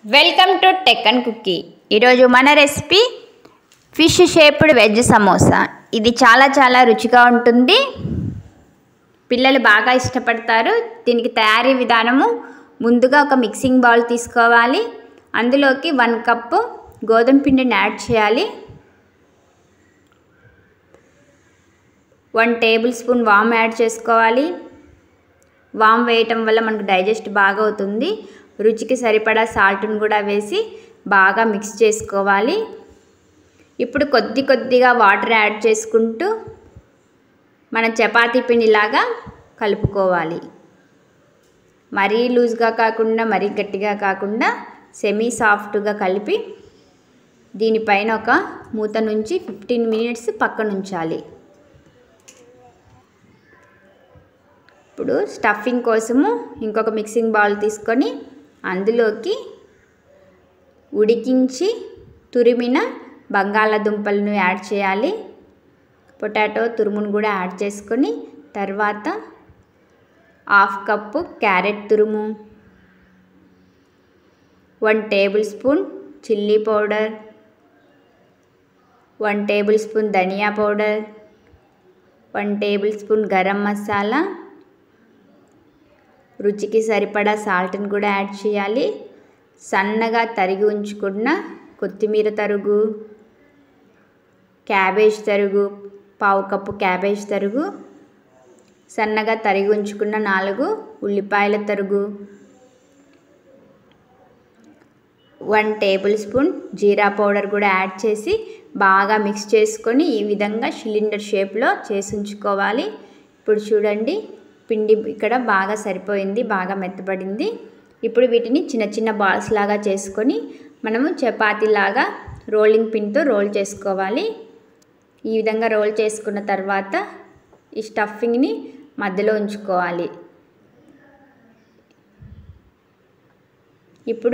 welcome to tech and cookie ఈరోజు మన recipe fish shaped veg samosa ఇది చాలా చాలా రుచిగా ఉంటుంది పిల్లలు బాగా ఇష్టపడతారు దీనికి తయారీ విధానము ముందుగా ఒక మిక్సింగ్ బౌల్ తీసుకోవాలి అందులోకి వన్ కప్పు గోధుమ పిండిని యాడ్ చేయాలి వన్ టేబుల్ స్పూన్ వామ్ యాడ్ చేసుకోవాలి వామ్ వేయటం వల్ల మనకు డైజెస్ట్ బాగా అవుతుంది రుచికి సరిపడా సాల్ట్ని కూడా వేసి బాగా మిక్స్ చేసుకోవాలి ఇప్పుడు కొద్ది కొద్దిగా వాటర్ యాడ్ చేసుకుంటూ మన చపాతీ పిండిలాగా కలుపుకోవాలి మరీ లూజ్గా కాకుండా మరీ గట్టిగా కాకుండా సెమీ సాఫ్ట్గా కలిపి దీనిపైన ఒక మూత నుంచి ఫిఫ్టీన్ మినిట్స్ పక్కన ఉంచాలి ఇప్పుడు స్టఫింగ్ కోసము ఇంకొక మిక్సింగ్ బౌల్ తీసుకొని అందులోకి ఉడికించి తురిమిన బంగాళాదుంపలను యాడ్ చేయాలి పొటాటో తురుమును కూడా యాడ్ చేసుకొని తర్వాత హాఫ్ కప్పు క్యారెట్ తురుము one tablespoon chilli powder one tablespoon ధనియా powder one tablespoon garam masala రుచికి సరిపడా సాల్ట్ని కూడా యాడ్ చేయాలి సన్నగా తరిగి ఉంచుకున్న కొత్తిమీర తరుగు క్యాబేజ్ తరుగు పావు కప్పు క్యాబేజ్ తరుగు సన్నగా తరిగి ఉంచుకున్న నాలుగు ఉల్లిపాయల తరుగు వన్ టేబుల్ స్పూన్ జీరా పౌడర్ కూడా యాడ్ చేసి బాగా మిక్స్ చేసుకొని ఈ విధంగా సిలిండర్ షేప్లో చేసి ఉంచుకోవాలి ఇప్పుడు చూడండి పిండి ఇక్కడ బాగా సరిపోయింది బాగా మెత్తబడింది ఇప్పుడు వీటిని చిన్న చిన్న బాల్స్ లాగా చేసుకొని మనము చపాతీలాగా రోలింగ్ పిన్తో రోల్ చేసుకోవాలి ఈ విధంగా రోల్ చేసుకున్న తర్వాత ఈ స్టఫింగ్ని మధ్యలో ఉంచుకోవాలి ఇప్పుడు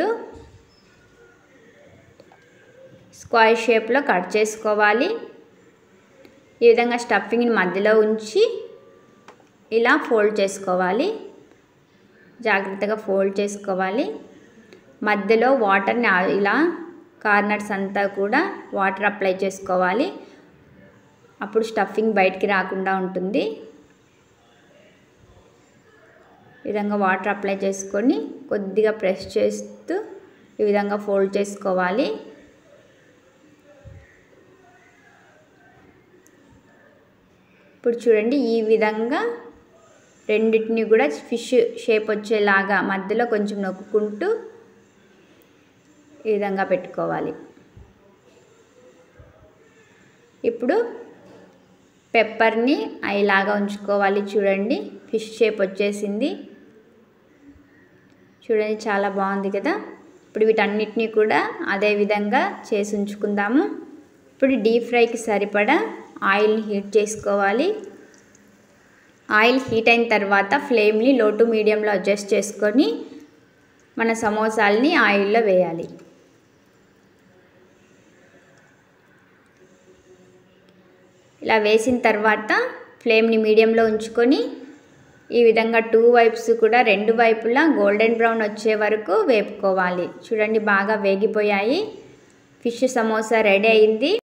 స్క్వైర్ షేప్లో కట్ చేసుకోవాలి ఈ విధంగా స్టఫింగ్ని మధ్యలో ఉంచి ఇలా ఫోల్డ్ చేసుకోవాలి జాగ్రత్తగా ఫోల్డ్ చేసుకోవాలి మధ్యలో వాటర్ని ఇలా కార్నర్స్ అంతా కూడా వాటర్ అప్లై చేసుకోవాలి అప్పుడు స్టఫింగ్ బయటికి రాకుండా ఉంటుంది ఈ విధంగా వాటర్ అప్లై చేసుకొని కొద్దిగా ప్రెస్ చేస్తూ ఈ విధంగా ఫోల్డ్ చేసుకోవాలి ఇప్పుడు చూడండి ఈ విధంగా రెండింటిని కూడా ఫిష్ షేప్ వచ్చేలాగా మధ్యలో కొంచెం నొక్కుంటూ ఈ విధంగా పెట్టుకోవాలి ఇప్పుడు పెప్పర్ని అయ్యేలాగా ఉంచుకోవాలి చూడండి ఫిష్ షేప్ వచ్చేసింది చూడండి చాలా బాగుంది కదా ఇప్పుడు వీటన్నిటిని కూడా అదే విధంగా చేసి ఉంచుకుందాము ఇప్పుడు డీప్ ఫ్రైకి సరిపడా ఆయిల్ని హీట్ చేసుకోవాలి ఆయిల్ హీట్ అయిన తర్వాత ఫ్లేమ్ని లో టు మీడియంలో అడ్జస్ట్ చేసుకొని మన సమోసాలని ఆయిల్లో వేయాలి ఇలా వేసిన తర్వాత ఫ్లేమ్ని మీడియంలో ఉంచుకొని ఈ విధంగా టూ వైప్స్ కూడా రెండు వైపులా గోల్డెన్ బ్రౌన్ వచ్చే వరకు వేపుకోవాలి చూడండి బాగా వేగిపోయాయి ఫిష్ సమోసా రెడీ అయింది